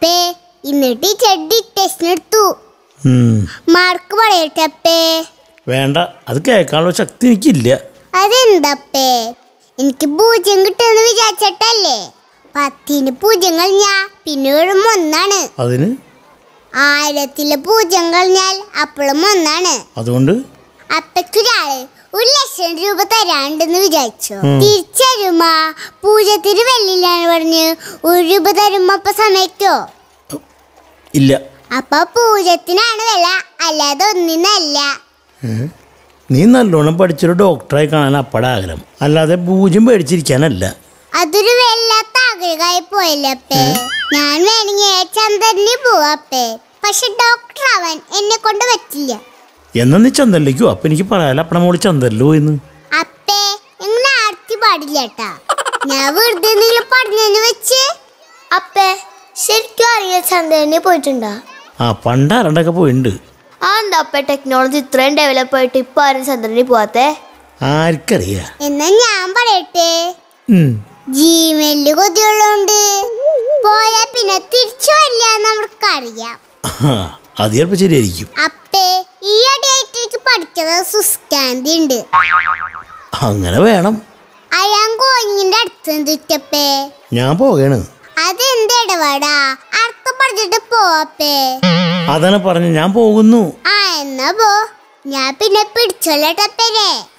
അപ്പേ ഇന്ന് teacher dictation എടുത്തു ഉം. മാർക്ക് പറയട്ടെ അപ്പേ വേണ്ട അത് കേൾക്കാനുള്ള ശക്തി എനിക്കില്ല അതെന്തപ്പേ എനിക്ക് പൂജ്യം കിട്ടുമെന്ന് വിചാരിച്ചിട്ടല്ലേ പത്തിന് പൂജ്യം കഴിഞ്ഞാ പിന്നെ വീഴും ഒന്നാണ് അതിന് ആയിരത്തിലെ പൂജ്യം കഴിഞ്ഞാൽ അപ്പോഴും ഒന്നാണ് അതുകൊണ്ട് അപ്പയ്ക്കൊരാള് ഒരു ലക്ഷം രൂപ തരാണ്ടെന്ന് വിചാരിച്ചു ഉം. തിരിച്ചരുമാ പൂജ്യത്തിന് വെള്ളിലാണ് പറഞ്ഞ് ഒരു രൂപ തരുമ്പോ അപ്പൊ സമ്മതിക്കോ ഇല്ല അപ്പൊ പൂജ്യത്തിനാണ് വില അല്ലാതെ ഒന്നിനല്ല ഉം. നീ നല്ലോണം പഠിച്ചൊരു ഡോക്ടറായി കാണാൻ അപ്പടെ ആഗ്രഹം അല്ലാതെ പൂജ്യം പേടിച്ചിരിക്കാനല്ല അതൊരു വല്ലാത്ത ആഗ്രഹമായി പോയല്ലപ്പേ ഞാൻ വേണമെങ്കിൽ ചന്ദ്രന് പോവാപ്പേ പക്ഷെ ഡോക്ടർ ആവാൻ എന്നെ കൊണ്ട് പറ്റില്ല എന്നാ നീ ചന്തലിലേക്കോ അപ്പൊ എനിക്ക് പറയാല അപ്പടെ മോള് ചന്തലിൽ പോയിന്ന് അപ്പേ എങ്ങനെ ആർത്തി പാടില്ല കേട്ടാ ഞാൻ വെറുതെ എന്തെങ്കിലും പഠിച്ചു വെച്ച് അപ്പേ ശരിക്കും അറിയാൻ ചന്ദ്രനെ പോയിട്ടുണ്ടോ ആ പണ്ട് ആരണ്ടൊക്കെ പോയിട്ടുണ്ട് ആ എന്താ അപ്പേ ടെക്നോളജി ഇത്രയും ഡെവലപ്പ് ആയിട്ട് ഇപ്പൊ ആരും ചന്ദ്രനിൽ പോവാത്തെ ആർക്കറിയാ എന്നാ ഞാൻ പറയട്ടെ ഉം. ജിമെയില് കൊതിയുള്ളതുകൊണ്ട് പോയാ പിന്നെ തിരിച്ചു വരില്ല നമുക്കറിയാം ആ, അത് ചിലപ്പോ ശരിയായിരിക്കും അപ്പേ ഈ അടിയായിട്ട് എനിക്ക് പഠിക്കുന്നത് സുസ്കാന്തി ഉണ്ട് അങ്ങനെ വേണം അയാൻ കോഞ്ഞിന്റെ അടുത്ത് തുറ്റപ്പേ ഞാൻ പോകയാണ് അതെന്ത് ഇടപാടാ അർത്ഥം പഠിച്ചിട്ട് പോവപ്പേ അതാണ് പറഞ്ഞ് ഞാൻ പോകുന്നു ആ എന്നാ പോ ഞാൻ പിന്നെ പിടിച്ചോളട്ടപ്പേരേ